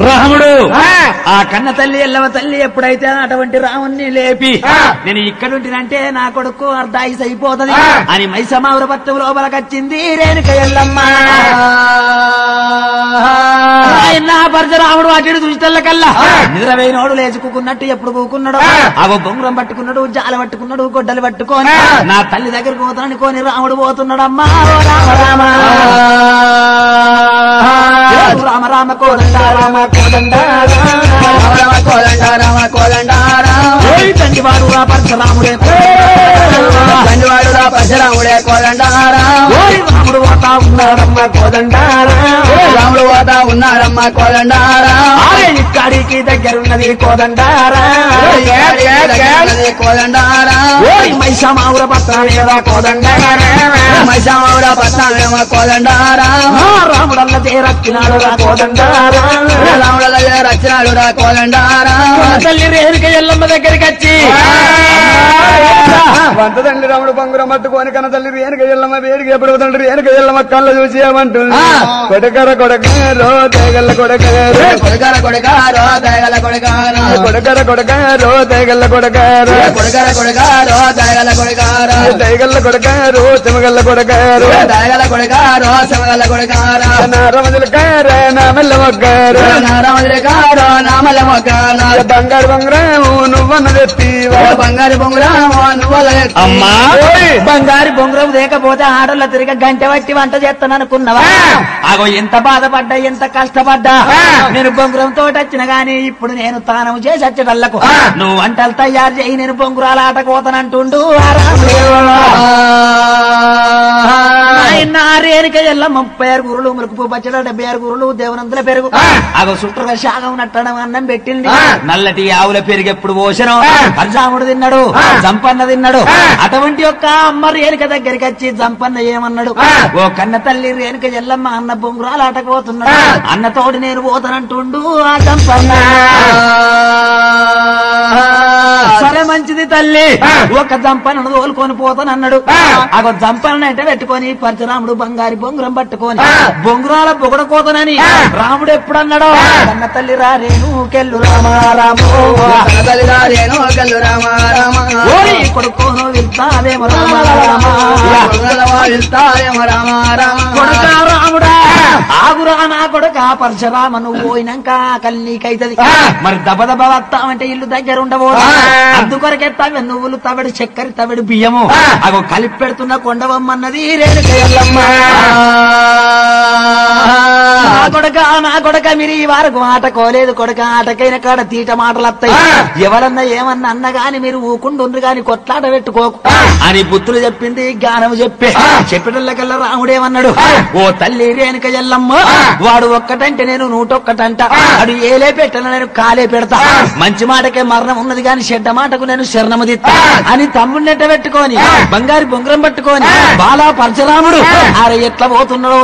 రాముడు ఆ. ఆ కన్న తల్లి ఎల్లవ తల్లి ఎప్పుడైతే అటువంటి రాముణ్ణి లేపి ఆ. నేను ఇక్కడుంటినంటే నా కొడుకు అర్ధాయిస్ అయిపోతది ఆ. అని మైసమావుర పత్రం లోపలకొచ్చింది రేణుక ఎల్లమ్మ ఆయన పరశురాముడు అటు చూసిన కల్లా ఆ. నిద్రపోయినోడు లేచి కూకున్నట్టు ఎప్పుడు కూకున్నాడు ఆ. అవ బొంగురం పట్టుకున్నాడు జాల పట్టుకున్నాడు గొడ్డలు పట్టుకొని ఆ. నా తల్లి దగ్గరకు పోతానని కొని రాముడు పోతున్నాడమ్మా ఓ రామ రామ ఓ రామ రామ కోదండ రామ కోదండ రామ కోదండ రామ కోదండ రామ ఓయ్ తండ్రి వాడు రా పరశురాముడే తండ్రివాడు రా పరశురాముడే కోదండ రామ ఓయ్ రాముడు పోతా ఉన్నాడమ్మా కోదండ రాముడు పోతా ఉన్నాడమ్మ కోదండ రామ ఇక్కడికి దగ్గరున్నది కోదండారా కోదండ రామ ఓయ్ మైసమావుర పత్రాలేదా కోదండారా మైసామౌడ పట్నం కోదండ రామ రాముడల్ల చేరక్కినాడు రా కోదండారా రాముడు రచనాడు రా కోదండ రామ తల్లి రేణుక ఎల్లమ్మ దగ్గరికి వచ్చి వంట తండ్రి రాముడు పంగురం పట్టుకొని కన్న తల్లి రేణుక ఎల్లమ్మ వేడికి ఎప్పుడు తండ్రి రేణుక ఎల్లమ్మ కళ్ళ చూసి ఏమంటుంది ఆ. కొడకర కొడకారో తేగల్ల కొడకారు కొడుకర కొడుకారో దయగల కొడుకారో కొడకర కొడకారో తేగల్ల కొడకారు కొడుకర కొడుకారో దయగల కొడుకారో తేగల్ల కొడకారు చెమగల్ల కొడకారు దయగల కొడుకారో శమగల కొడుకారో నారమదుల కార నా మెల్ల మొక్కారు నారామదికారో నామల మొక్కారో బంగారు బంగారు నువ్వన్న తెప్పివా బంగారు బొంగురామో నువ్వుల అమ్మా ఓయ్. బంగారు బొంగురం లేకపోతే ఆడోళ్ళ తిరిగి గంట పట్టి వంట చేస్తాను అనుకున్నావా అగో ఎంత బాధపడ్డా ఎంత కష్టపడ్డా నేను బొంగురం తోట వచ్చిన గాని ఇప్పుడు నేను తానం చేసి వచ్చేటల్లకు నువ్వు వంటలు తయారు చేయి నేను బొంగురాల ఆట కోతనంటుండు ఆ రాముడు. ఆయన రేణుక ఎల్ల ముప్పై ఆరు గురులు ములుకుపు పచ్చడ డెబ్బై ఆరు గురులు దేవనంతుల పెరుగు అగో చుట్టూగా శాగం నట్టడం అన్నం పెట్టింది నల్లటి ఆవుల పెరుగు ఎప్పుడు పోసను పరశురాముడు తిన్నాడు జంపన్న తిన్నాడు అటువంటి యొక్క అమ్మ రేణుక దగ్గరికి వచ్చి జంపన్న ఏమన్నాడు ఓ కన్న తల్లి రేణుక ఎల్లమ్మ అన్న బొంగురాలు ఆటకపోతున్నాడు అన్న తోడు నేను పోతానంటుండు ఆ జంపన్న సరే మంచిది తల్లి ఒక జంపనను తోలుకొని పోతానన్నాడు అగో జంపన అంటే పెట్టుకొని పరశురాముడు బంగారి బొంగురం పట్టుకొని బొంగురాల బొగడ కోతనని రాముడు ఎప్పుడన్నాడో కన్న తల్లి రారేను కెల్లు రామారామో తల్లిదారేను కల్లు రామ రామ ఓరి కొడుకోను వెళ్తావేమో రామారామ ఇస్తారేమో రామ రామ కొడుక రాముడా ఆగురా నా కొడుక పరశురామ నువ్వు పోయినాక కల్లీకైతది మరి దబ దబ వస్తామంటే ఇల్లు దగ్గర ఉండబోదు అందుకొరకెత్తావి నువ్వులు తవడి చక్కెర తవడి బియ్యము అగో కలిపి పెడుతున్న కొండవమ్మన్నది రేణుక ఎల్లమ్మ నా కొడక నా కొడక మీరు ఈ వారకు ఆట కోలేదు కొడక ఆటకైన కాడ తీట మాటలు వస్తాయి ఎవరన్నా ఏమన్నా అన్న గాని మీరు ఊకుండుండ్రు గాని కొట్లాట పెట్టుకోకు అని బుద్ధులు చెప్పింది జ్ఞానం చెప్పే చెప్పేటల్లకల్లా రాముడేమన్నాడు ఓ తల్లి రేణుక ఎల్లమ్మ వాడు ఒక్కటంటే నేను నూటొక్కటంట అడు ఏలే పెట్టను నేను కాలే పెడతా మంచి మాటకే మరణం ఉన్నది గాని చెడ్డ మాటకు నేను శరణము దిత్తా అని తమ్ముడినెట్ట పెట్టుకొని బంగారు బొంగరం పట్టుకొని బాలా పరశురాముడు అరే ఎట్లా పోతున్నాడో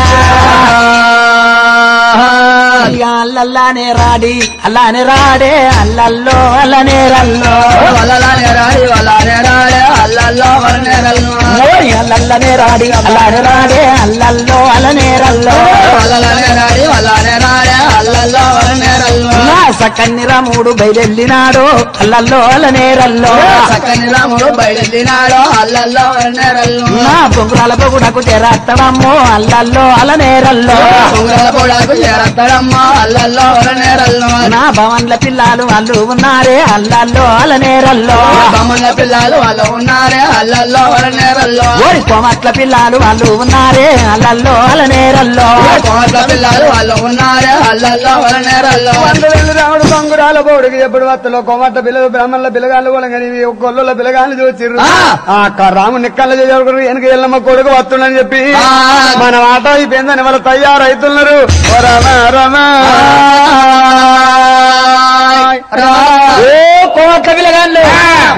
ఇక అల్లల్లానే రాడి అల్లానే రాడే అల్లల్లో అల్లనే రల్లో వల్లలానే రాయి వల్లానే రాడే అల్లల్లో వలనేరల్లో ఓయ్ అల్లల్లనే రాడి అల్లానే రాడే అల్లల్లో అల్లనే రల్లో వల్లలానే రాయి వల్లానే రాడే అల్లల్లో వలనేరల్లో నా సకన్ని రాముడు బయలెళ్ళినాడు అల్లల్లో అల్లనే రల్లో చక్కని రాముడు బయలుదేరినాడు అల్లల్లో వలనేరల్లో నా బొంగురాల బొగుడకు తెరత్తడమ్మో అల్లల్లో అల్లనే రల్లో పొంగల పొడకు చేరత్తడమ్మ అల్లల్లో వలనేరల్లో నా భవన్ల పిల్లలు వాళ్ళు ఉన్నారే అల్లల్లో అల్లనే రల్లో బొమ్మల పిల్లలు వాళ్ళు ఉన్నారే అల్లల్లో వలనేరల్లో ఓరి కోమట్ల పిల్లలు వాళ్ళు ఉన్నారే అల్లల్లో అల్లనే రల్లో కోట్ల పిల్లలు వాళ్ళు ఉన్నారే అల్లల్లో వలనేరల్లో వందవేలు రాముడు బంగురాల బోడికి ఎప్పుడు వత్తలో కొమట్ట పిల్లలు బ్రాహ్మణుల పిల్లగాళ్ళు కొనగని కొల్లుల పిల్లగాళ్ళు చూచిర్రు ఆ. ఆ క- రాముడు నిక్కల చేయకూడదు వెనక ఎల్లమ్మ కొడుకు వస్తుండని చెప్పి ఆ. మన ఆట అయిపోయిందని వాళ్ళు తయారైతున్నారు ఓ రామ రామ ఓ కోమట్ల పిల్లగాళ్ళు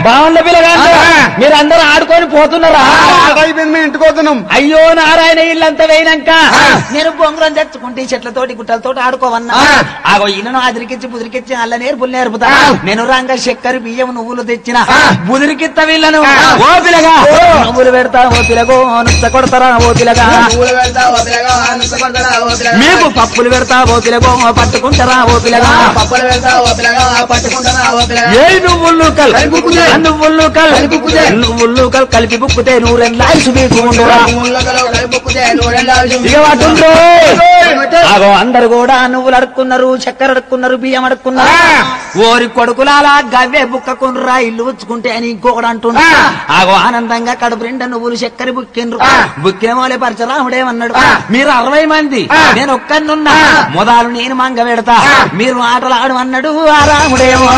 బాగుండ పిల్లగాండ్రు మీరు అందరూ ఆడుకొని పోతున్నారా అయిపోయింది మేము ఇంటికి పోతున్నాం అయ్యో నారాయణ ఇల్లంతా వేయినాక నేను బొంగురం తెచ్చుకుంటే ఈ చెట్లతోటి గుట్టలతోటి ఆడుకోవన్నా ఆగో ఇల్లును ఆదిరికిచ్చి బుదిరికిచ్చి అల్ల నేర్పులు నేర్పుతా నేను రంగ చక్కెర బియ్యం నువ్వులు తెచ్చిన బుదిరికిత్త వీళ్ళను ఓ పిల్లగా నువ్వులు పెడతా ఓ పిల్లగో నుచ్చ కొడతారా ఓ పిల్లగా పూలు పెడతా ఓ పిల్లగా నుచ్చ కొడతారా ఓ పిల్లగా మీకు పప్పులు పెడతా ఓ పిల్లగో పట్టుకుంటారా ఓ పిల్లగా పప్పులు పెడతా ఓ పిల్లగా పట్టుకుంటారా ఓ పిల్లగా ఏ నువ్వులు కల్ కలిపి బుక్కుతే. నువ్వులు కల్ కలిపి బుక్కుతే. నువ్వులు కల్ కలిపి బుక్కుతే నూరెల్లా సుబీకు ఉండురా ముళ్ళకలో కలిపొక్కుతే నూరెళ్ళ ఇక వాటుండ్రు అగో అందరు కూడా నువ్వులు అడుక్కున్నారు చక్కెర అడుక్కున్నారు బియ్యం అడుక్కున్నారు ఓరి కొడుకులాలా గవ్వే బుక్కకుండ్రా ఇల్లు ఉచ్చుకుంటే అని ఇంకొకడు అంటుండ్రు ఆగో ఆనందంగా కడుపు నిండా నువ్వులు చక్కెర బుక్కిండ్రు బుక్కిన వాళ్ళే పరచరాముడేమన్నాడు మీరు అరవై మంది నేను ఒక్కనున్నా మొదలు నేను మంగ పెడతా మీరు ఆటలు ఆడు అన్నాడు ఆ రాముడేమో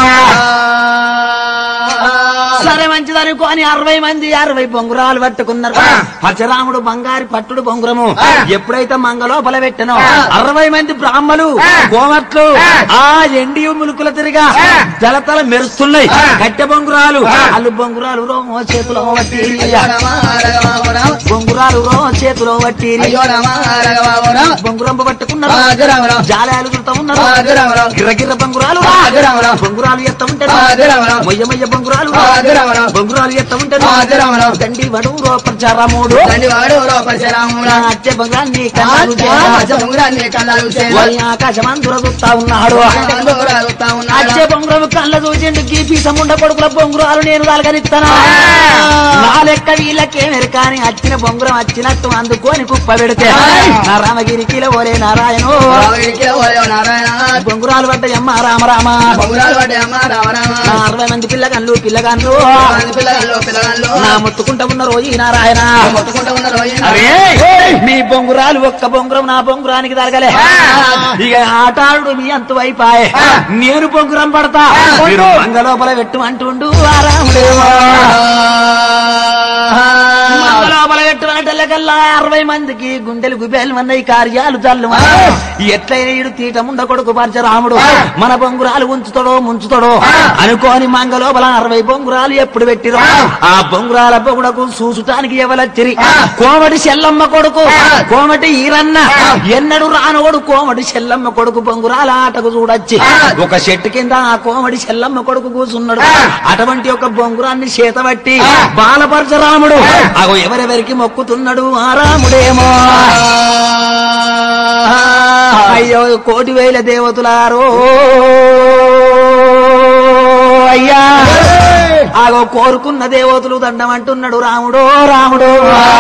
సరే మంచిది అనుకోని అరవై మంది అరవై బొంగురాలు పట్టుకున్నారు పరశురాముడు బంగారి పట్టుడు బొంగురము ఎప్పుడైతే మంగ లోపల పెట్టనో అరవై మంది బ్రాహ్మలు కోమట్లు ఆ ఎండి ములుకుల తిరిగా జలతల మెరుస్తున్నాయి కట్టె బొంగురాలు అల్లు బొంగురాలు రో చేతిలో వట్టి బొంగురాలు రో చేతిలో వట్టి అయ్యో రామ రాఘవ రామ బొంగురంబ పట్టుకున్నారు రాజరామరావు. జాలాలు చుడతా ఉన్నారు రాజరామరావు. గిర్రగిర్ర బొంగురాలు రాజరామరావు. బొంగురాలు ఎత్త ఉంటారు రాజరామరావు. మొయ్య మొయ్య బొంగురాలు రాజరామరావు. బొంగురాలు ఎత్త ఉంటారు రాజరామరావు. దండి వడు రూపచారాముడు తండ్రి వాడు రూపశరాముడా అచ్చే బొంగురాన్ని కన్నాలు చేరా. ఉంగరాన్ని కళ్ళాలు వారి ఆకాశమందుర చూస్తా ఉన్నాడు అచ్చే బొంగురం కళ్ళ చూసిండు గీ పీసముండ కొడుకుల బొంగురాలు నేను దాల్గనిస్తాను నా లెక్క వీళ్ళకేమెరు కానీ వచ్చిన బొంగురం వచ్చినట్టు అందుకొని కుప్ప పెడితే నా రామగిరికిలో ఓలే నారాయణో నారాయణ బొంగురాలు పడ్డయమ్మ రామ రామ బొంగురాలు పడ్డాయమ్మ రామ రామ నా అరవై మంది పిల్లగాన్లు పిల్లగాన్లు పిల్లగాళ్ళు పిల్లగాళ్ళు నా ముత్తుకుంటా ఉన్న రోజు ఈ నారాయణ మొత్తుకుంటూ ఉన్న రోజు అరే మీ బొంగురాలు ఒక్క బొంగురం నా బొంగురానికి తరగలే ఇక ఆటాడు మీ అంత వైపాయే నేను బొంగురం పడతా మీరు మంగ లోపల పెట్టు అంటుండు ఆ రాముడేమో. మంగ లోపల పెట్టు అంటలకల్లా అరవై మందికి గుండెలు గుబేలు అన్నాయి కార్యాలు చల్లు ఎట్లయినా ఈడు తీటముండ కొడుకు పరచరాముడు మన బొంగురాలు ఉంచుతాడో ముంచుతాడో అనుకోని మంగ లోపల అరవై బొంగురాలు ఎప్పుడు పెట్టిరో ఆ బొంగురాల బొగుడకు చూసుటానికి ఎవలచ్చిరి కోమటి చెల్లమ్మ కొడుకు కోమటి ఈరన్న ఎన్నడు రానోడు కోమటి చెల్లమ్మ కొడుకు బొంగురాల ఆటకు చూడొచ్చి ఒక చెట్టు కింద ఆ కోమటి చెల్లమ్మ కొడుకు కూర్చున్నాడు అటువంటి ఒక బొంగురాన్ని చేతబట్టి బాలపరచరాముడు అగో ఎవరెవరికి మొక్కుతున్నాడు ఆ రాముడేమో అయ్యో కోటి వేల దేవతలారో అయ్యా ఆగో కోరుకున్న దేవతలు దండం అంటున్నాడు రాముడో రాముడో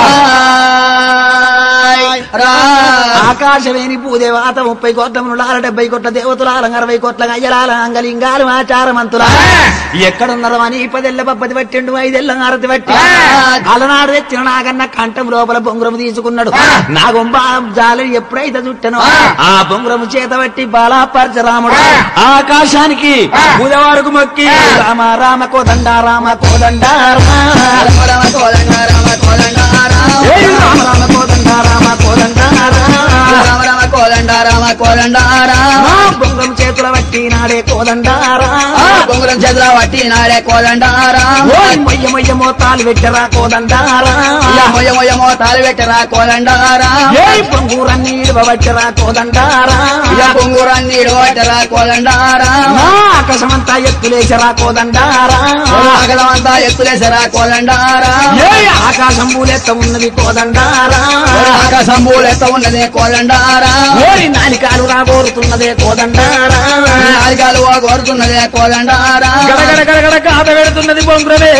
ఆకాశవేణి భూదేవాత ముప్పై కోట్ల మునులాల డెబ్బై కోట్ల దేవతలాల అరవై కోట్ల అయ్యలాల అంగలింగాలు ఆచారమంతుల ఎక్కడున్నారో అని పదెల్ల పప్పది పట్టిండు ఐదెల్ల ఆరతి పట్టి అలనాడు తెచ్చిన నాగన్న కంఠం లోపల బొంగురము తీసుకున్నాడు నా గొంబ జాలి ఎప్పుడైతే చుట్టనో ఆ బొంగురము చేత పట్టి బాలాపరచరాముడు ఆకాశానికి బుధవారకు మొక్కి రామ రామ కోదండ రామ కోదండ రామ రామ కోదండ రామ కోదండ ఏ రామ రామ కోదండ రామ కోదండ రామ రామ రామ కోదండ రామ కోదండ నా బొంగం చేతుల పట్టి నాడే కోదండారా బొంగురం చేతుల పట్టి నాడే కోదండ ఓయ్ మొయ్య మొయ్య మోతాలు పెట్టరా కోదండారా మొయ్య మొయ్య మోతాలు పెట్టరా కోదండ ఏ బొంగూరన్ని ఇడవబట్టరా కోదండారా బొంగురాన్ని ఇడగొట్టరా కోదండ నా ఆకాశమంతా ఎత్తులేసరా కోదండారా ఆగలమంతా ఎత్తులేసరా కోదండ ఏ ఆకాశం పూలెత్త ఉన్నది కోదండారా ఆకాశం పూలెత్త ఉన్నది కోదండ ఓరి నాలికాలు రాబోరుతున్నదే కోదండారా నాలుగాలు కోరుతున్నది కోదండ గడగడ గడగడ కాత పెడుతున్నది బొంగురమే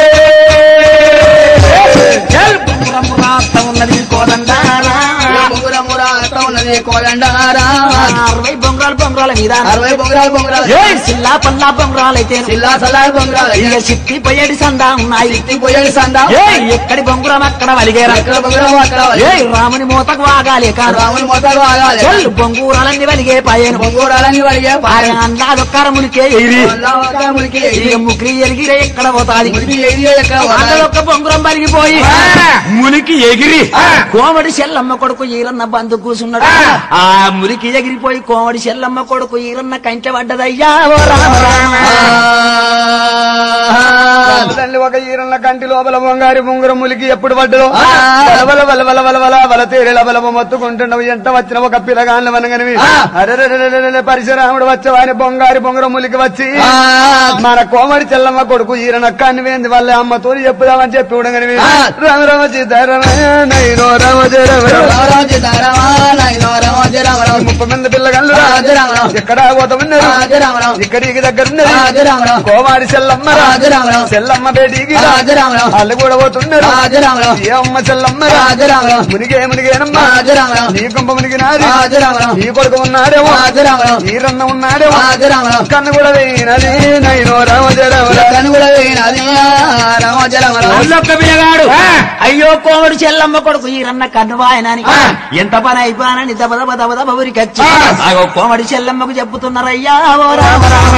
జల్ బొంగురం రాస్త ఉన్నది కోదండారా బొంగురం రాస్తా ఉన్నది కోదండ అరవై బొంగురాలు బొంగురాల మీద అరవై బొంగురాలు బొంగురాలు ఏ సిల్లా పల్లా బొంగురాలైతే సిల్లా సల్లా బొంగురాలు ఇక సిత్తి పొయ్యడి సందా ఉన్నాయి ఎత్తి పోయేది సందా ఏ ఎక్కడి బొంగురం అక్కడ వలిగేరా ఎక్కడ బొంగురం అక్కడ ఏ రాముని మూతకు వాగాలి కాదు రాముని మొత్తాలు ఆగాలి చెల్లు బొంగూరాలన్నీ వలిగే పాయను బొంగూరాలని వాడిగే ఆరే అందాదొక్కరమునికే ఎగిరి మురికి ఇక ముగ్గురి ఎరిగిరే ఎక్కడ పోతాది మురికి ఏరియా ఎక్కడ ఒక బొంగురం బలిగిపోయి మునికి ఎగిరి కోమడి చెల్లమ్మ కొడుకు ఈరన్న బంధు కూసున్నాడు ఆ మురికి ఎగిరిపోయి కోమడి చెల్లమ్మ కొడుకు ఈరన్న కంచె పడ్డదయ్యా ఓ రామ రామ తల్లి ఒక ఈరన్న కంటి లోపల బొంగారి బొంగురం ములికి ఎప్పుడు పడ్డదో ఆ. వల వల వల వల వల వల తేరెల వల మొత్తుకుంటున్నావు ఎంత వచ్చిన ఒక పిల్లగాళ్ళ మనగనివి ఆ. అరే పరిశురాముడు వచ్చే ఆయన బొంగారి బొంగురం ములికి వచ్చి ఆ. మన కోమడి చెల్లమ్మ కొడుకు ఈరన్న కన్ను వేంది వాళ్ళ అమ్మతో చెప్పుదామని చెప్పి ఉడగనివి ఆ. రామ రామ సీతారామో రామ జయ రామ రామ సీతారామ నాయనో రామ జయ రామ రామ ముప్పై మంది పిల్లగాళ్ళు రాజ రామ రామ. ఎక్కడ పోతామన్నారు రాజ రామ రామ ఇక్కడికి దగ్గర ఉన్నది రాజ రామ రామ కోమాడి సెల్లమ్మ రాజ రామ రామ సెల్లమ్మ బేటీకి రాజ రామ రామ వాళ్ళు కూడా పోతున్నారు రాజ రామ రామ ఏ అమ్మ సెల్లమ్మ రాజ రామ రామ మునిగే మునిగేనమ్మా రాజ రామ రామ నీ కుంప మునిగినాది రాజ రామ రామ నీ కొడుకు ఉన్నాడేమో రాజ రామ రామ ఈరన్న ఉన్నాడేమో రాజ రామ రామ కన్ను కూడా వేయినది నైనో రామజరామ కను కూడా వేయినది రామ జయ రామ రామ ఒళ్ళొక్క పిల్లగాడు అయ్యో కోమడు చెల్లమ్మ కొడుకు ఈరన్న కన్ను వాయనానికి ఆ. ఎంత పని అయిపోయానని దబ దబ దబ దబ ఉరికొచ్చి ఆ. అగో కోమడి చెల్లమ్మకు చెప్పుతున్నారయ్యా ఓ రామ రామ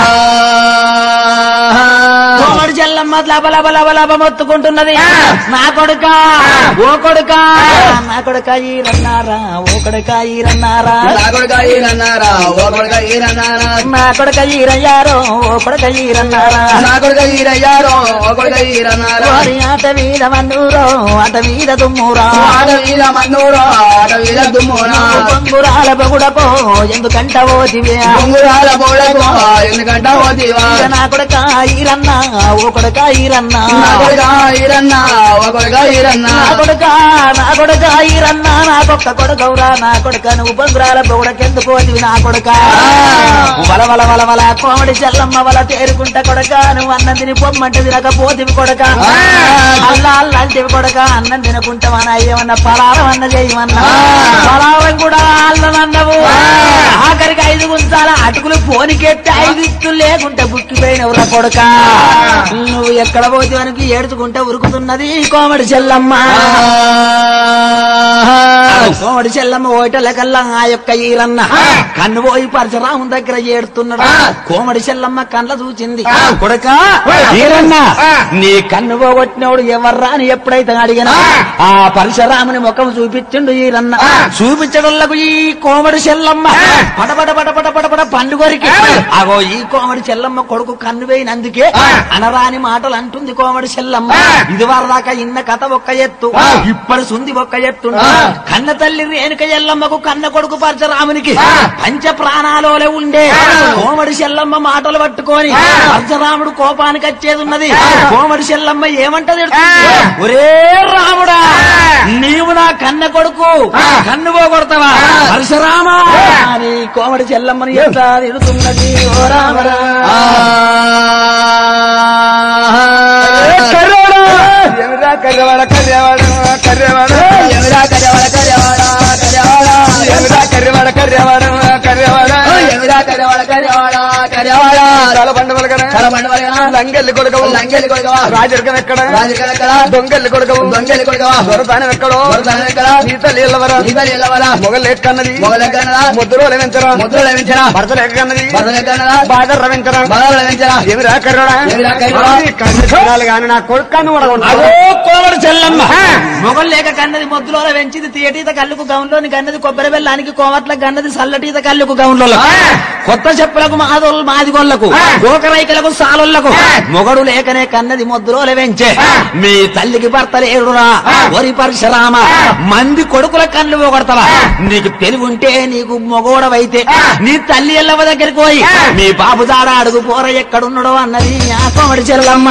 కోమడి చెల్లమ్మ లబ లబ లబ లబ మొత్తుకుంటున్నది నా కొడుక ఓ కొడుక నా కొడుక ఈరన్నారా ఓ కొడుక ఈరన్నారా నా కొడుక ఈరన్నారా ఓ కొడుక ఈరన్నారా నా కొడుక ఈరయ్యారో ఓ కొడుక ఈరన్నారా నా కొడుక ఈరయ్యారో ఓ కొడుక ఈరన్నారా వారి ఆట మీద మన్నూరో ఆట మీద దుమ్మురా ఆట వీర మన్నూరో ఆట వీర దుమ్మునా పొంగురాల బొగుడకో ఎందుకంట ఓదివే బొంగురాల బోడకో ఎందుకంట ఓదివా నా కొడుక ఈరన్నా ఓ కొడుక ఈరన్నా నా కొడుక ఈరన్నా ఓ కొడుక ఈరన్నా నా కొడుక నా కొడుక ఈరన్నా నా కొక్క కొడుకవురా నా కొడుక నువ్వు పొంగురాల బొగుడకెందుకు ఓదివి నా కొడుక వల వల వల వల కోమడి చెల్లమ్మ వల తేరుకుంట కొడక నువ్వు అన్నం తిని పొమ్మంటే తినకపోతివి కొడక అల్లా అల్లంటివి కొడక అన్నం తినకుంటామని అయ్యమన్న పలారం అన్న చేయమన్నా పలారం కూడా అల్లనన్నవు ఆఖరికి ఐదు గుంతాల అటుకులు పోనికెత్తి ఐదు ఇత్తులు లేకుంటే బుక్కిపోయినవురా కొడక నువ్వు ఎక్కడ పోతే మనకి ఏడుచుకుంటే ఉరుకుతున్నది కోమడి చెల్లమ్మ కోమడి చెల్లమ్మ ఓటల కల్లా ఆ యొక్క ఈరన్న కన్ను పోయి పరశురాము దగ్గర ఏడుతున్నాడు కోమడి చెల్లమ్మ కళ్ళ చూచింది కొడక ఈరన్న నీ కన్ను పోగొట్టినోడు ఎవర్రా అని ఎప్పుడైతే అడిగినా ఆ పరశురాముని ముఖం చూపించిండు ఈరన్న చూపించడంలకు ఈ కోమడి చెల్లమ్మ పడపడ పడపడ పడపడ పండుగరికి అగో ఈ కోమడి చెల్లమ్మ కొడుకు కన్ను పోయినందుకే అనరాని మాటలు అంటుంది కోమడి చెల్లమ్మ ఇది వరదాకా ఇన్న కథ ఒక్క ఎత్తు ఇప్పటి సుంది ఒక్క ఎత్తు కన్న తల్లి రేణుక ఎల్లమ్మకు కన్న కొడుకు పరశురామునికి పంచ ప్రాణాలోనే ఉండే కోమడి చెల్లమ్మ మాటలు పట్టుకొని పరశురాముడు కోపానికి వచ్చేది ఉన్నది కోమడి చెల్లమ్మ ఏమంటది ఒరే రాముడా నీవు నా కన్న కొడుకు కన్ను పోగొడతావా పరశురామా అని కోమడి చెల్లమ్మని ఎట్లా తిడుతున్నది ఓ రామరా ఏమిరా కర్రవాడ కర్రవాడ కర్రవాడ ఎవరా కర్యవాడ కర్యవాడ కర్యవాడ ఏమిరా కర్రవాడ కర్రవాడ కర్రవాడ ఎవరా కర్యవాడ కర్యవాడ కర్యవాడ చాలా పండుగలు కదా చాలా పండుగ లంగెల్లి కొడుకవు లంకెళ్ళి కొడుకవా రాజరికం ఎక్కడ రాజకీయ ఎక్కడ దొంగెల్లి కొడుకవు దొంగెళ్ళి కొడుకవా దొరతానం ఎక్కడో దొరతానం ఎక్కడ? నీ తల్లి ఎల్లవరా నీతలు ఎల్లవరా మొగలు ఎక్కన్నది మొగలు ఎక్కన్నదా? ముద్దులో లభించరా ముద్రలు లభించరా భర్తలు ఎక్కన్నది భర్తలు ఎక్కన్నదా? బాగా రవించరా బాధలు లభించరా ఏమిరా కర్రడా ఏమిరా కర్రోడా? కన్ను కానీ నా కొడుకాన్ని అగో కూడా కోమడి చెల్లమ్మ మొగలు లేక కన్నది మొద్దులో పెంచింది తీయటీత కళ్ళుకు గౌన్లోని కన్నది కొబ్బరి బెల్లానికి కోమట్ల కన్నది సల్లటీత కళ్ళుకు గౌన్లో కొత్త చెప్పులకు మాదోళ్ళు మాదిగోళ్లకు గోకరైకలకు సాలుళ్లకు మొగడు లేకనే కన్నది మొద్దులో వెంచే మీ తల్లికి భర్త లేడురా వరి పరశురామ మంది కొడుకుల కళ్ళు పోగొడతావా నీకు తెలివి ఉంటే నీకు మొగోడవైతే నీ తల్లి ఎల్లవ దగ్గరికి పోయి మీ బాబు దాడ అడుగు పోర ఎక్కడున్నాడో అన్నది ఆ కోమడి చెల్లమ్మ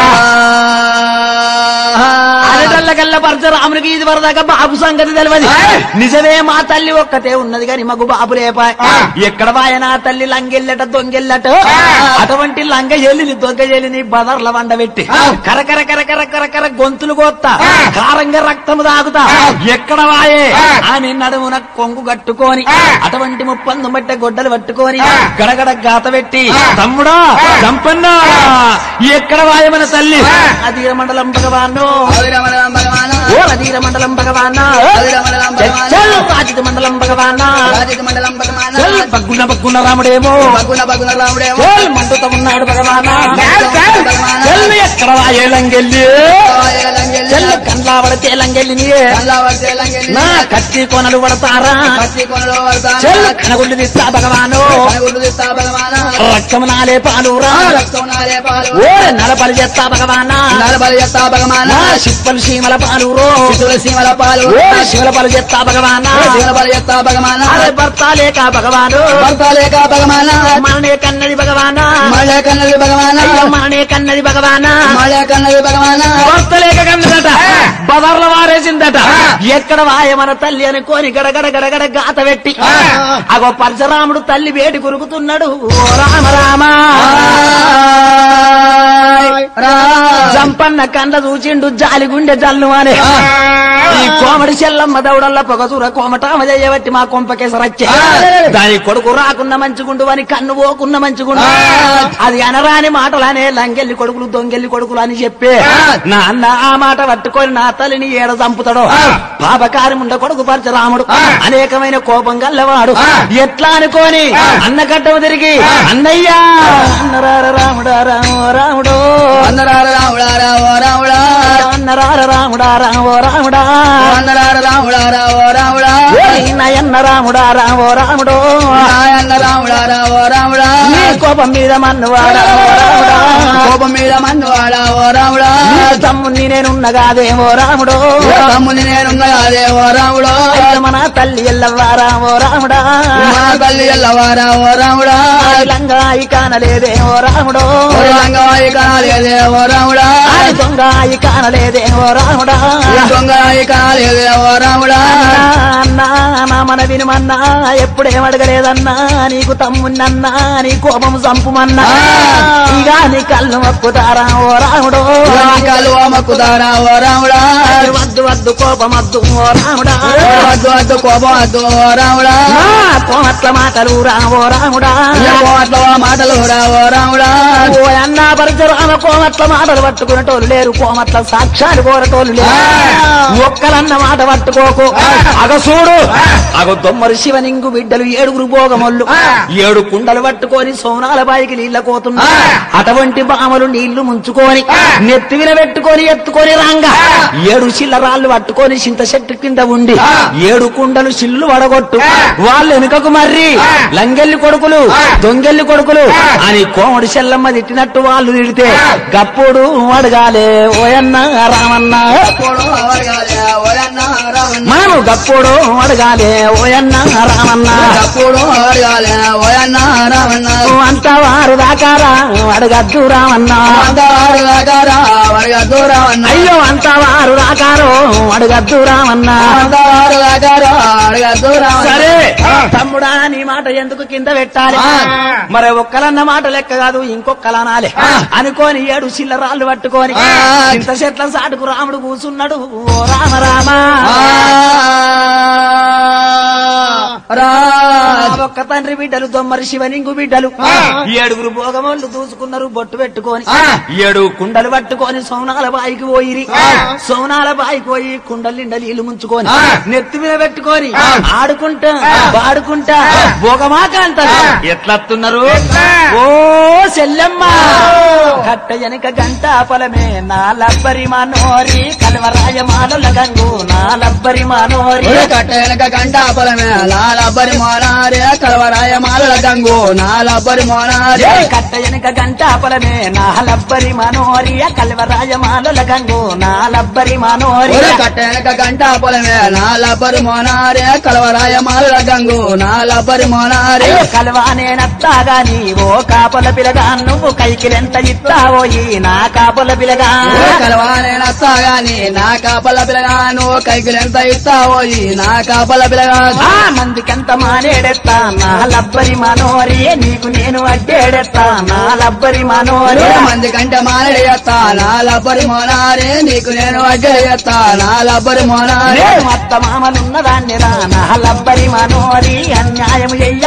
అరటల్లకల్ల పరశురామునికి ఇది వరదాకా బాబు సంగతి తెలియదు నిజమే మా తల్లి ఒక్కతే ఉన్నది కాని మాకు బాబు లేపా ఎక్కడ వాయన తల్లి లంగెల్లట దొంగెల్లట అటువంటి లంగ ఎల్లిని దొంగ ఎల్లిని బదర్ల వండబెట్టి కరకర కరకర కరకర గొంతులు కోత్తా కారంగా రక్తము తాగుతా ఎక్కడ వాయే అని నడుమున కొంగు కట్టుకొని అటువంటి ముప్పందు మట్ట గొడ్డలు పట్టుకొని గడగడ గాత పెట్టి తమ్ముడా చంపన్నా ఎక్కడ వాయమన తల్లి అధీర మండలం భగవాను భగవాన్ ఓ అధీర మండలం భగవానా అధీర మండలం భగవానా. చల్ రాజిత మండలం భగవానా రాజకీయ మండలం భగవాన చల్ బగ్గున బగ్గున రాముడేమో బగున బగున రాముడేమో చల్ మండుత ఉన్నాడు భగవానా భగవానా. చల్ ఎక్కడ వాయేలంగెల్లి చల్ కండ్లావడ తేలంగెల్లి నా కత్తి కొనలు పడతారా చల్ కనగుళ్ళు తీస్తా భగవాను రక్తం నాలే పాలురా ఓ నలపలి చేస్తా భగవానా నా శిప్పలు సీమల పాలురో సీమల పాలు ఓ శివల పలు చేస్తా భగవానా సీమల పాలు చెత్తా భగవాన అరే భర్త లేక భగవాను భర్త లేక భగవాన మననే కన్నది భగవానా మళ్ళీ కన్నది భగవాన అయ్యో మననే కన్నది భగవానా మళ్ళీ కన్నది భగవాన భర్త లేక కన్నదట బజార్లో వారేసిందట ఎక్కడ వాయ మన తల్లి అనుకోని గడగడ గడగడ గాత పెట్టి అగో పరశురాముడు తల్లి వేటి కొరుకుతున్నాడు ఓ రామ రామ జంపన్న కండ చూచిండు జాలి గుండె జల్లు అనే ఈ కోమడి చెల్లమ్మ దౌడల్ల పొగసూర కోమటామ చేయబట్టి మా కొంపకేసరచ్చే దాని కొడుకు రాకున్న మంచిగుండు అని కన్ను పోకున్న మంచిగుండు అది అనరాని మాటలనే లంగెల్లి కొడుకులు దొంగెల్లి కొడుకులు అని చెప్పే నా అన్న ఆ మాట పట్టుకొని నా తల్లిని ఏడ చంపుతాడో పాపకారి ముండ కొడుకు పరచరాముడు అనేకమైన కోపం గల్లవాడు ఎట్లా అనుకోని అన్న కట్టము తిరిగి అన్నయ్యా అన్నరార రాముడా రామో రాముడో అందరార రాముడా రావో రాముడా అన్నరార రాముడా రామో రాముడా అందరార రాముడా రావో రాముడా ఓయ్ నయన్న రాముడా రామో రాముడో నాయన్న రాముడా రావో రాముడా నీ కోపం మీద మన్నువాడా ఓ రాముడా కోపం మీద మన్నువాడా ఓ రాముడా నీ తమ్ముని నేనున్నగాదేమో రాముడో తమ్ముని నేనున్నా అదే ఓ రాముడా అయితే మన తల్లి ఎల్లవారా ఓ రాముడా మా తల్లి ఎల్లవారా ఓ రాముడా లంగాయి కానలేదే ఓ రాముడో ఓ రంగవాయి కాలేదే ఓ రాముడా ఆడి దొంగాయి కానలేదే ఓ రాముడా దొంగరాయి కాలేదే ఓ రాముడా అన్నా నా మన వినుమన్నా ఎప్పుడేం అడగలేదన్నా నీకు తమ్మున్నన్నా నీ కోపం చంపుమన్నా ఇక నీ కళ్ళు మొక్కుతారా ఓ రాముడో కాలు మక్కుతారా ఓ రాముడా వద్దు వద్దు కోపం వద్దు ఓ రాముడా వద్దు వద్దు కోపం వద్దు ఓ రాముడా నా కోమట్ల మాటలు రా ఓ రాముడా కోట్ల మాటలు రా ఓ రాముడా ఓ అన్న పరశురామ కోమట్ల మాటలు పట్టుకునేటోళ్ళు లేరు కోమట్ల సాక్ష్యాలు కోరటోళ్ళు లేరు ఒక్కలన్న మాట పట్టుకోకు అగ చూడు అగ దొమ్మరి శివనింగు బిడ్డలు ఏడుగురు భోగమొల్లు ఏడు కుండలు పట్టుకొని సోనాల బాయికి నీళ్ళ కోతున్నా అటువంటి బామలు నీళ్లు ముంచుకొని నెత్తివిన పెట్టుకొని ఎత్తుకొని రాంగా ఏడు చిల్లరాళ్ళు పట్టుకొని చింత చెట్టు కింద ఉండి ఏడు కుండలు చిల్లు వడగొట్టు వాళ్ళు వెనుకకు మర్రి లంగెల్లి కొడుకులు దొంగెల్లి కొడుకులు అని కోమడి చెల్లమ్మ తిట్టినట్టు వాళ్ళు తిడితే గప్పుడు అడగాలే ఓయన్న రామన్న అప్పుడు అవరగాలే ఓయన్న రామన్న మనము గప్పుడు అడగాలే ఓయన్న రామన్న అప్పుడు అవరగాలే ఓయన్న రామన్న అంత వారు దాకారా అడగద్దు రామన్న అందరు రాగారా వరగా దూరమన్న అయ్యో అంత వారు దాకారో అడగద్దు రామన్న అందరు రాగారా అడగా దూరమన్న సరే తమ్ముడా నీ మాట ఎందుకు కింద పెట్టాలి మరి ఒక్కలన్న మాట లెక్క కాదు ఇంకొక్కలనాలే అనుకోని ఏడు చిల్లరాళ్ళు పట్టుకొని ఇంత చెట్ల సాటుకు రాముడు కూసున్నాడు ఓ రామ రామ రా ఒక్క తండ్రి బిడ్డలు దొమ్మరి శివనింగు బిడ్డలు ఏడుగురు భోగమోళ్ళు దూసుకున్నారు బొట్టు పెట్టుకొని ఏడు కుండలు పట్టుకొని సోనాల బాయికి పోయిరి సోనాల బాయికి పోయి కుండలు నిండా నీళ్లు ముంచుకొని నెత్తి మీద పెట్టుకొని ఆడుకుంటా పాడుకుంటా భోగమాక అంటారు ఎట్లత్తున్నారు ఓ చెల్లెమ్మ కట్ట వెనక గంట పొలమే నా లబ్బరి మనోరి కలవరాయ మాలల గంగు నా లబ్బరి మనోరి కట్ట వెనక గంట పొలమే నాలబ్బరి మోనారే కలవరాయ మాలల గంగు నాలబ్బరి మోనారే కట్ట వెనక గంట పొలమే నా లబ్బరి మనోరి కలవరాయ మాలల గంగు నా లబ్బరి మనోరి కట్ట వెనక గంట పొలమే నాలబ్బరి మోనారే కలవరాయ మాలల గంగు నాలబ్బరి మోనారే అయ్యో కలవానే నత్తాగా నీ ఓ కాపల పిలగా నువ్వు కైకిలెంత ఇస్తావో ఈ నా కాపల పిలగా కలవానే నస్తాగాని నా కాపల పిలగాను కైకిలెంత ఇస్తావో ఈ నా కాపల పిలగా ఆ మందికెంత మానేడెత్తా నా లబ్బరి మనోరి నీకు నేను అడ్డేడెత్తా నా లబ్బరి మనోరి మంది కంటే మానడి చేస్తా నా లబ్బరి మోనారే నీకు నేను అడ్డే చేస్తా నా లబ్బరి మోనారే నేను అత్త మామలున్న దాన్ని రా నా లబ్బరి మనోరి అన్యాయం చెయ్యావో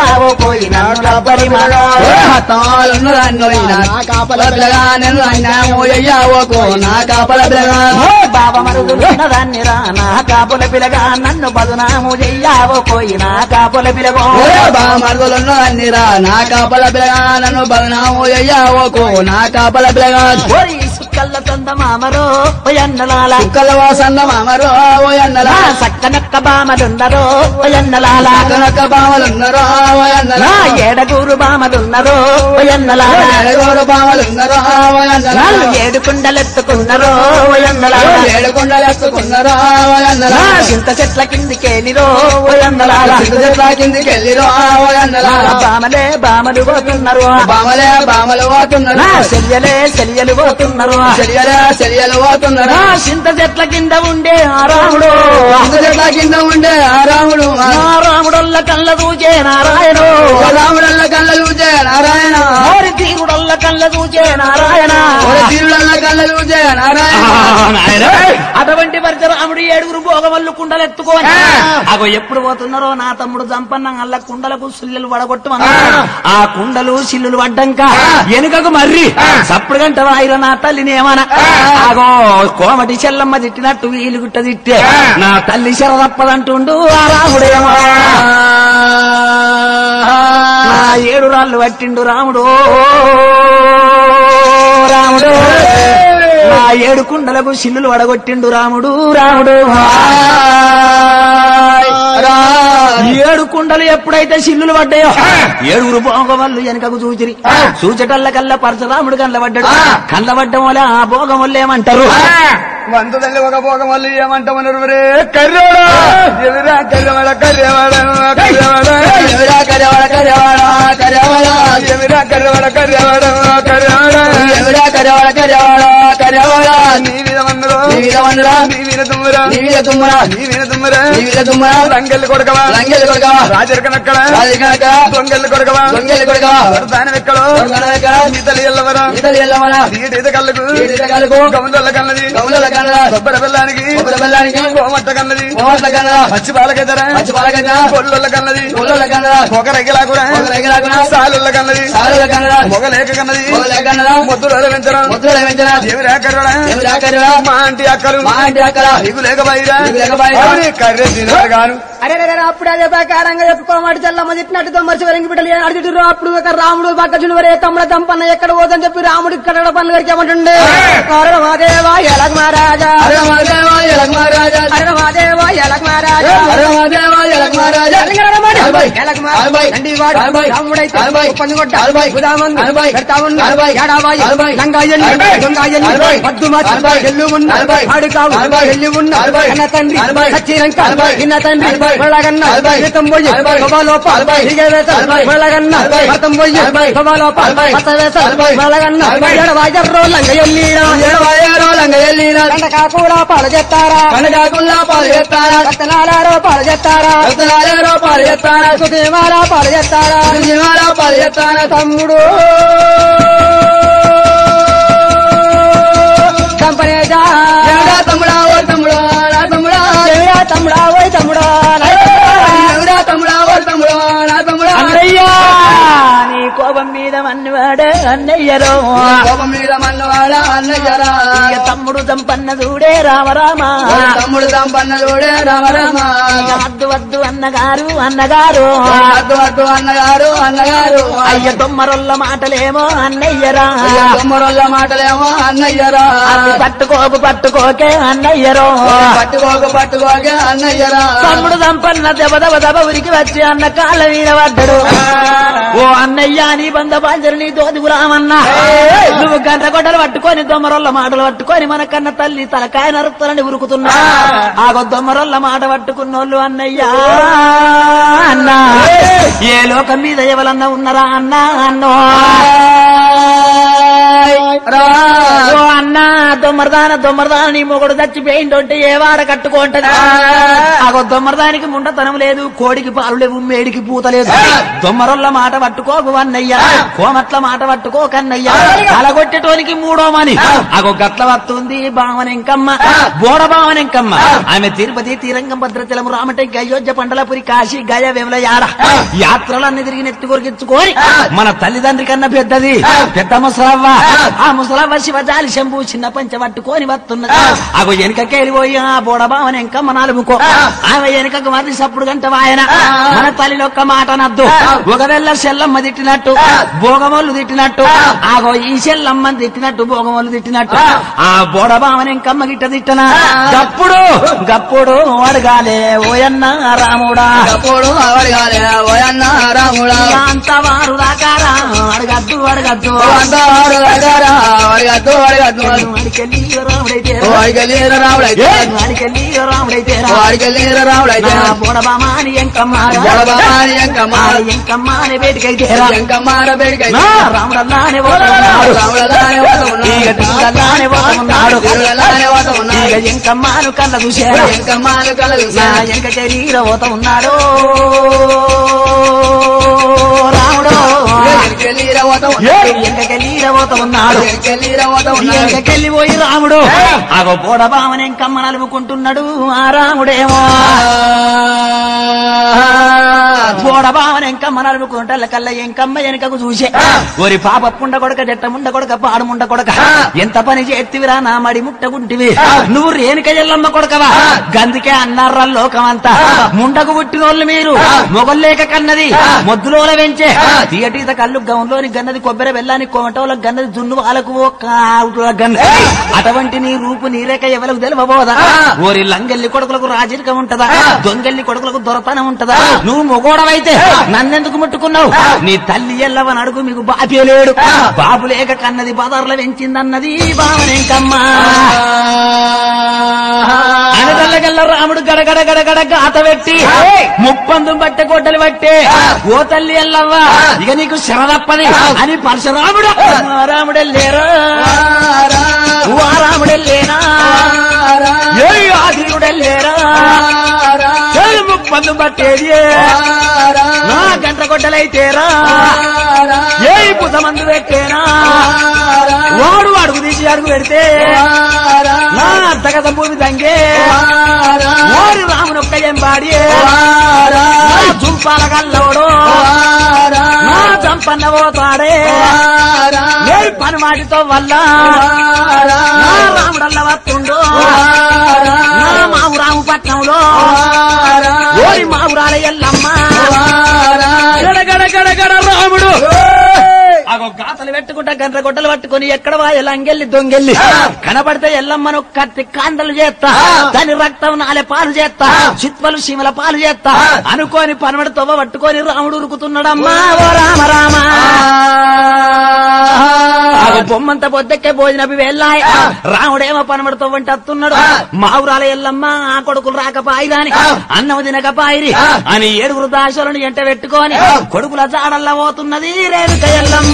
పోయి నన్ను లబ్బరి మాలో తాళున్న రాన్నోయినా నా కాపల పిల్లగా నేను అన్యాయము అయ్యావోకు నా కాపల పిల్లగా బాబ మరుగున్నదాన్ని రా నా కాపుల పిలగా నన్ను బదునాము చెయ్యావో పోయి నా కాపుల పిలగో బా మరుగులున్న అన్నిరా నా కాపల పిల్లగా నన్ను బలనాము అయ్యావోకు నా కాపల పిల్లగా ఓరి సుక్కల్ల చంద మామరో ఎన్నలాల కుక్కల వాసన్న మామరో ఓ అన్నలా నా సక్కనక్క బామలున్నరో ఎన్నలాల కనక బావలున్నరో ఓ అన్నలా నా ఏడగూరు బామలున్నరో ఎన్నలాల ఏడుగోడు బావలున్నరో ఓ అన్నలా నాలుగు ఏడు కుండలెత్తుకున్నరో ఎన్నలాల ఏడు కొండలు ఎత్తుకున్నరో ఓ అన్నలా నా చింత చెట్ల కిందికేనిరో ఎన్నలాల సిగ్గుచెట్ల కిందికి వెళ్ళిరో ఓ అన్నలా బామలే బామలు పోతున్నారు బామలే బామలు పోతున్నారు నా చెయ్యలే చెయ్యలు పోతున్నారు చెరియలే చెరియలు పోతున్నారు నా చింత చెట్ల కింద ఉండే ఆ రాముడు చెట్ల కింద ఉండే ఆ రాముడు నా రాముడొల్ల కళ్ళ దూచే నారాయణు ఓ రాముడల్ల కళ్ళ చూచే నారాయణ ఓరి తీరుడొల్ల కళ్ళ దూచే నారాయణ ఓ తీరుడల్ల కళ్ళ చూచే నారాయణ అటువంటి పరిచ రాముడు ఏడుగురు భోగమల్లు కుండలెత్తుకొని అగో ఎప్పుడు పోతున్నారో నా తమ్ముడు జంపన్న అల్ల కుండలకు సిల్లులు పడగొట్టమన్నా ఆ కుండలు సిల్లులు పడ్డంక వెనుకకు మర్రి సప్పుడు గంట వాయిర నా తల్లిని ఏమన్నా అగో కోమటి చెల్లమ్మ తిట్టినట్టు వీలు గుట్ట తిట్టే నా తల్లి శర తప్పదంటుండు ఆ రాముడేమో నా ఏడు రాళ్ళు పట్టిండు రాముడు రాముడు నా ఏడు కుండలకు సిల్లులు వడగొట్టిండు రాముడు రాముడు ఏడు కుండలు ఎప్పుడైతే సిల్లులు పడ్డాయో ఏడుగురు భోగమల్లు వెనకకు చూచిరి చూచటల్ల కల్లా పరశురాముడు కళ్ళ పడ్డాడు కళ్ళ పడ్డం వల్ల ఆ భోగమల్లు ఏమంటారు వంద తల్లి ఒక పోక మళ్ళీ ఏమంటామన్నారు రే కర్రవాడా ఎదురా కర్రవాడ కర్రవాడ కర్రవాడ ఎవరా కరవాడ కరవాడ కరవాడ ఎదురా కర్రవాడ కర్రవాడ కర్రవాడ ఎవరా కరవాడ కరవాడ కరవాడ నీ మీద వందరు నీ మీద వందరా నీ మీద తుమ్మరా నీ మీద తుమ్మరా నీ మీద తుమ్మరా నీ మీద తుమ్మరా రంగెల్లి కొడకవా లంగెలు కొడకవా రాజరికనక్కడ రాజు కనుక దొంగెల్లి కొడకవా దొంగెలు కొడకవా దాని ఎక్కడో దొంగల ఎక్కడ నీ తల్లి ఎల్లవరా ఈతలు ఎల్లమన ఈట కళ్ళకు ఈత కళ్ళకు గమనుల కన్నది కవుల కన్నడ కొబ్బరి బెల్లానికి కొబ్బరి బెల్లానికి కోమట్ట కన్నది కోట్ల కన్నడ పచ్చి పాలకెదరా పచ్చి పాలకన్న కొల్లుల కన్నది కొల్ల కన్నడ ఒక రెగ్గలాకురా ఒక రెగ్గలాకురా సాలుల కన్నది సారుల కన్నడ మొగ లేక కన్నది మొగల కన్నడ ముద్దుల పెంచరా ముద్దుల వెంచన ఏమి లేకరా ఎవరా కరవాడ మా ఆంటీ అక్కలు మా ఇంటి అక్కడ నీకు లేక బయరా నీకు లేక బయరా. కర్రె తినగాను అరే రే రే, అప్పుడు అదే ప్రకారంగా చెప్పుకోమాటి చెల్లమ్మ తిట్టినట్టు తొమ్మరిచి వరంగి బిడ్డలు అడుగుతున్నారు అప్పుడు ఒక రాముడు పక్కచుని వరే తమ్ముడ తంపన్న ఎక్కడ పోదని చెప్పి రాముడు ఇక్కడ పనులు గారికి ఏమంటుండే అరే మాదేవా ఎలగ మహారాజా అరే మాదేవా ఎలక మహారాజా అరే మాదేవా ఎలగ మహారాజా అరే మాదేవా ఎలక మహారాజా అరవై ఎలగ అరవై అరవై రాముడైతే అరవై పందుగొట్ట అరవై గుదామందు అరవై పెడతా ఉన్న అరవై ఏడాబాయి అరవై లంగాయల్లి అరవై దొంగాయల్లి అరవై పద్దు మాచి అరవై ఎల్లు ఉన్న అరవై ఆడుకావు అరవై ఎల్లు ఉన్న అరవై అన్న తండ్రి అరవై సచ్చిరంక అరవై ఇన్న తండ్రి అరవై కొల్లగన్న అరవై జీతం పోయి అరవై శోభాలోప అరవై దిగవేత అరవై కొల్లగన్న అరవై మతం పోయి అరవై శోభాలోప అరవై మతవేత అరవై కొల్లగన్న అరవై ఎడవాజర్రో లంగయల్లీడా ఎడవాయారో లంగ ఎల్లిన కాకుండా పాలు చేస్తారా కనకాకుల్లా పాలు చేస్తారా రతనాలారో పాలు చేస్తారా రత్నాలేరో పాలు చేస్తారా సుఖేమారా పాలు చేస్తారా జీవాలా పాలు చేస్తారా తమ్ముడు కంపనేజా ఎవరా తమ్ముడా ఓ తమ్ముడా నా తమ్ముడా ఎవరా తమ్ముడా ఓయ్ తమ్ముడా ఎవరా తమ్ముడా ఓ తమ్ముడా నా తమ్ముడా అన్నయ్యా నీ కోపం మీద మన్నివాడే అన్నయ్యరో కోపం మీద మన్నవాడ అన్నయ్యరా ఇక తమ్ముడు దంపన్న చూడే రామరామ ఓ తమ్ముడు సంపన్నలుడే రామ రామ ఇక వద్దు వద్దు అన్నగారు అన్నగారు వద్దు వద్దు అన్నగారు అన్నగారు అయ్య దొమ్మరొల్ల మాటలేమో అన్నయ్యరా అయ్యో తమ్ముడుల మాటలేమో అన్నయ్యరా అది పట్టుకోకు పట్టుకోకే అన్నయ్యరో పట్టుకోక పట్టుకోక అన్నయ్యరా తమ్ముడు దంపన్న దెబ్బ దెబ్బ దెబ్బ ఉరికి వచ్చి అన్న కాళ్ళ మీద పడ్డాడు ఓ అన్నయ్య నీ బంద బాంజరు నీ తోదుకు రామన్నా నువ్వు గంట గొడ్డలు పట్టుకొని దొమ్మరొల్ల మాటలు పట్టుకొని మన కన్న తల్లి తలకాయ నరుకుతారని ఉరుకుతున్నా ఆగో దొమ్మరొల్ల మాట పట్టుకున్నోళ్ళు అన్నయ్యా అన్నా ఏ లోకం మీద ఎవరన్నా ఉన్నారా అన్నా అన్నో రా ఓ అన్నా దొమ్మరదాన దొమ్మరదాన నీ మొగుడు చచ్చిపోయిందంటే ఏ వాడ కట్టుకుంటది అగో దొమ్మరదానికి ముండతనం లేదు కోడికి పాలు లేవు మేడికి పూత లేదు దొమ్మరొల్ల మాట పట్టుకోకు అన్నయ్య కోమట్ల మాట పట్టుకో కన్నయ్య అలగొట్టేటోనికి మూడో మని అగో గట్ల వస్తుంది భావనెంకమ్మ బోడ భావనెంకమ్మ ఆమె తిరుపతి తీరంగం భద్రచలము రామటెంకి అయోధ్య పండలపురి కాశీ గయ వేముల యాడ యాత్రలన్నీ తిరిగి నెత్తి కొరికించుకొని మన తల్లిదండ్రి కన్నా పెద్దది పెద్ద ముసలవ్వ ఆ ముసలవ్వ శివజాలి శంభు చిన్న పంచ పట్టుకొని వస్తున్నది అగో వెనుకకెళ్ళిపోయి ఆ బోడబావన ఎంకమ్మ నాలుగుకో ఆమె వెనుకకు మరి సప్పుడు గంట వాయన మన తల్లిలో ఒక్క మాట నద్దు ఒకవేళ సెల్లమ్మ తిట్టినట్టు భోగమోళ్ళు తిట్టినట్టు ఆగో ఈ సెల్లమ్మని తిట్టినట్టు భోగమోళ్ళు తిట్టినట్టు ఆ బోడబావన ఎంకమ్మ గిట్ట తిట్టనా గప్పుడు గప్పుడు అడగాలే ఓయన్న రాముడా అప్పుడు అవడగాలే ఓయన్న రాముడా అంత వారు దాకారా అడగద్దు అడగద్దు అందరూ అడగారా అడగద్దు అడగద్దు అడికెళ్ళి రాముడైతే వాడికెళ్ళి రాముడైతే అడికెళ్ళి రాముడైతే వాడికెళ్ళి రాముడైతే బోడబామాని ఎంకమ్మ జడబాని ఎంకమ్మ ఎంకమ్మ అని వేటికైతే ఎంకమ్మార బెడికై రాముడల్లానే పోతున్నాడు రాముడలానే వాత ఉన్నాడు ఈగ తిరుగల్లానే పోతున్నాడు తిరుగలానే వాత ఈగ ఉన్నాడు ఎంకమ్మను కళ్ళ చూశాడు ఎంకమ్మాలు కలదు నా ఎంక శరీర పోత ఉన్నాడు రాముడు ఎంకెళ్ళి వాత ఉన్నాడు ఎంకకెళ్ళి పోత ఉన్నాడు ఎంకెళ్ళి వాత ఉన్నాడు ఎంకకెళ్ళి పోయి రాముడు అగో బోడబామని ఎంకమ్మ నలుపుకుంటున్నాడు ఆ రాముడేమో బోడబావన ఎంకమ్మ నలుపుకుంటల్ల కల్ల ఎంకమ్మ వెనకకు చూసే ఓరి పాప పుండ కొడక జట్ట ముండ కొడక పాడు ముండ కొడక ఎంత పని చేతివిరా నా మడి ముట్టగుంటివి నువ్వు రేణుక ఎల్లమ్మ కొడకవా గందుకే అన్నారా లోకమంతా ముండకు పుట్టినోళ్ళు మీరు మొగల్లేక కన్నది మొద్దులోల వెంచే తీయటీత కళ్ళు గౌన్లోని గన్నది కొబ్బరి బెల్లాని కోమటోల గన్నది జున్ను వాళ్ళకు ఓ కావుల గన్నది అటువంటి నీ రూపు నీరేక ఎవరికి తెలియబోదా ఓరి లంగెల్లి కొడుకులకు రాజరికం ఉంటదా దొంగెల్లి కొడుకులకు దొరతనం ఉంటదా నువ్వు మొగోడవైతే నన్నెందుకు ముట్టుకున్నావు నీ తల్లి ఎల్లవని అడుగు మీకు బాపే లేడు బాబు లేక కన్నది బదార్ల పెంచిందన్నది బావనేంకమ్మా అనగల్లగల్ల రాముడు గడగడ గడగడ గాత పెట్టి ముప్పందు బట్టె కొట్టలు పట్టే ఓ తల్లి ఎల్లవ్వ ఇక నీకు శరదప్పది అని పరశురాముడు రాముడెల్లేరా ఓ రాముడెల్లేనా ఏ ఆదిరుడెల్లేరా ఏ ముప్పందు పట్టేది నా గంట కొట్టలైతేరా ఏ పుతమందు పెట్టేనా వాడు అడుగు తీసి అడుగు పెడితే నా అత్తగత భూమి తంగే ఓరి రామునొక్క ఎంబాడి జుంపాల కల్లోడు నా చంపన్న పోతాడే ఏ పని మాటితో వల్ల నా రాముడల్ల వస్తుండు నా మావు రాము పట్నంలో ఓరి మావురాల ఎల్లమ్మ గడగడ గడగడ రాముడు అగో గాతలు పెట్టుకుంటా గంట గొడ్డలు పట్టుకొని ఎక్కడ వాయలు అంగెల్లి దొంగెల్లి కనబడితే ఎల్లమ్మను కత్తి కాండలు చేస్తా దాని రక్తం నాలే పాలు చేస్తా చిత్వలు సీమల పాలు చేస్తా అనుకోని పనబడి తొవ్వ పట్టుకొని రాముడు ఉరుకుతున్నాడమ్మా ఓ రామ రామ అగో బొమ్మంత పొద్దెక్కే భోజనపి వెళ్ళాయి రాముడేమో పనబడి తొవ్వంటే అత్తున్నాడు మావురాల ఎల్లమ్మ ఆ కొడుకులు రాకపాయిరాని అన్నము తినకపాయిరి అని ఏడుగురు దాసులను ఎంట పెట్టుకొని కొడుకుల జాడల్లా పోతున్నది రేణుక ఎల్లమ్మ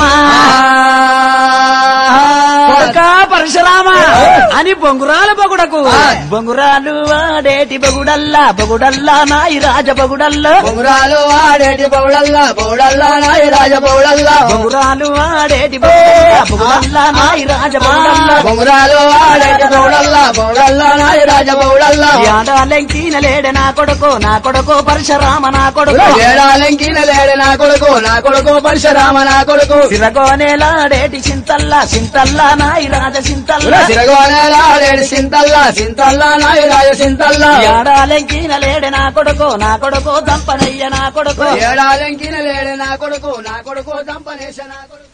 కొడుక పరశురామ అని బొంగురాల బొగుడకు బొంగురాలు వాడేటి బొగుడల్లా బొగుడల్లా నాయి రాజ బొగుడల్లా బొగురాలు వాడేటి పౌడల్లా పౌడల్లా నాయ రాజ పౌడల్లా బొంగురాలు వాడేటి బొగుడల్లా బొగుడల్లా నాయి రాజ బొగుడల్లా బొగురాలు వాడేటి పౌడల్లా పౌడల్లా నాయ రాజ పౌడల్లా యాడాలెంకిన లేడ నా కొడుకు నా కొడుకు పరశురామ నా కొడుకు ఏడాలంకిన లేడు నా కొడుకు నా కొడుకు పరశురామ నా కొడుకు సిరగోనేలాడేటి చింతల్లా చింతల్లా నాయి రాజ చింతల్లా సిరగోనేలాడేడు సింతల్లా సింతల్లా నాయ రాజ సింతల్లా యాడాలెంకిన లేడ నా కొడుకు నా కొడుకు దంపనయ్య నా కొడుకు ఏడాలంకిన లేడు నా కొడుకు నా కొడుకు దంపనేశ నా కొడుకు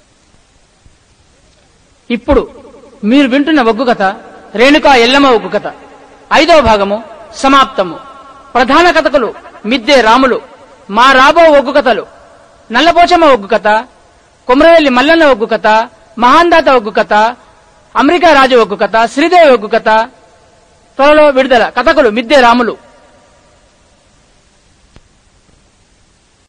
ఇప్పుడు మీరు వింటున్న ఒగ్గు కథ రేణుకా ఎల్లమ్మ ఒగ్గు కథ ఐదవ భాగము సమాప్తము ప్రధాన కథకులు మిద్దె రాములు మా రాబో ఒగ్గు కథలు నల్లపోచమ్మ ఒగ్గు కథ కుమరవెల్లి మల్లన్న ఒగ్గు కథ మహాందాత ఒగ్గు కథ అమెరికా రాజు ఒగ్గు కథ శ్రీదేవి ఒగ్గు కథ త్వరలో విడుదల కథకులు మిద్దె రాములు